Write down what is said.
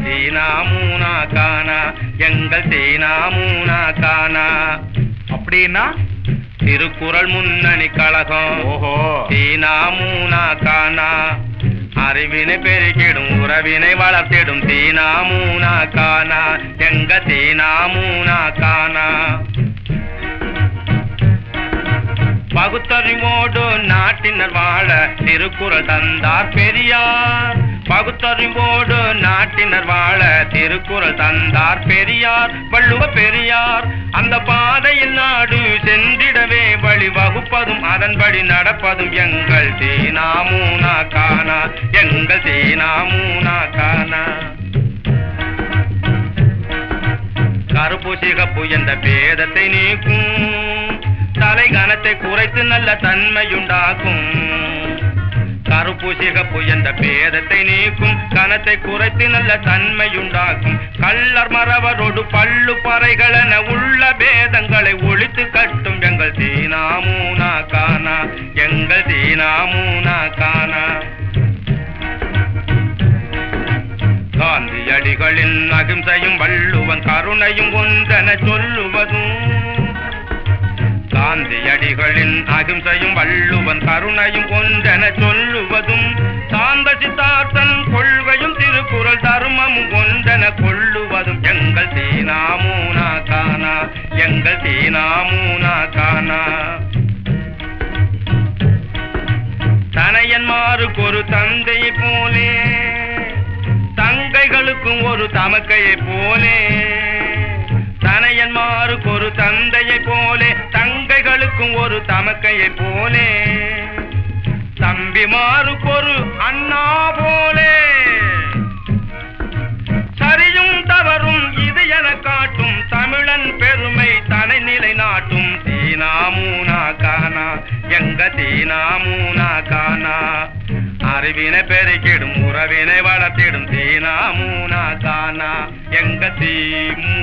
தீனா மூனா கானா எங்கள் தீனா மூனா கானா அப்படின்னா திருக்குறள் முன்னணி கழகம் ஓஹோ தீனா மூனா கானா அறிவினை பெருக்கிடும் உறவினை வளர்த்திடும் தீனா மூனா கானா எங்க தீனா மூனா கானா பகுத்தறிவோடு நாட்டினர் வாழ திருக்குறள் தந்தார் பெரியார் பகுத்தறிவோடு நாட்டினர் வாழ திருக்குறள் தந்தார் பெரியார் வள்ளுவ பெரியார் அந்த பாதையில் நாடு சென்றிடவே வழி வகுப்பதும் அதன்படி நடப்பதும் எங்கள் தீனா மூனா கானா எங்கள் தீனா மூனா கானா கருப்பு சிகப்பு என்ற பேதத்தை நீக்கும் தலை கனத்தை குறைத்து நல்ல தன்மையுண்டாக்கும் கருப்பு சிகப்பு என்ற பேதத்தை நீக்கும் கனத்தை குறைத்து நல்ல தன்மையுண்டாக்கும் கள்ளர் மறவரோடு பள்ளு பறைகளென உள்ள பேதங்களை ஒழித்து கட்டும் எங்கள் தீனா மூனா கானா எங்கள் தீனா மூனா கானா காந்தியடிகளின் அகிம்சையும் வள்ளுவன் கருணையும் ஒன்றென சொல்லுவதும் காந்தியடிகளின் அகிம்சையும் வள்ளுவன் கருணையும் ஒன்றென சொல்லுவதும் சாந்த சித்தார்த்தன் கொள்கையும் திருக்குறள் தர்மமும் ஒன்றென கொள்ளுவதும் எங்கள் தீனா மூனா கானா எங்கள் தீனா மூனா கானா தனையன்மாருக்கு ஒரு தந்தையை போலே தங்கைகளுக்கும் ஒரு தமக்கையை போலே தனையன்மாருக்கு ஒரு தந்தையை போலே தங்கைகளுக்கும் ஒரு தமக்கையை போலே தம்பிமாருக்கு ஒரு அண்ணா போலே சரியும் தவறும் இது என காட்டும் தமிழன் பெருமை தனை நிலை நாட்டும் தீனா மூனா கானா எங்க தீனா மூனா கானா அறிவினை பெருக்கிடும் உறவினை வளர்த்திடும் தீனா மூனா கானா எங்க தீ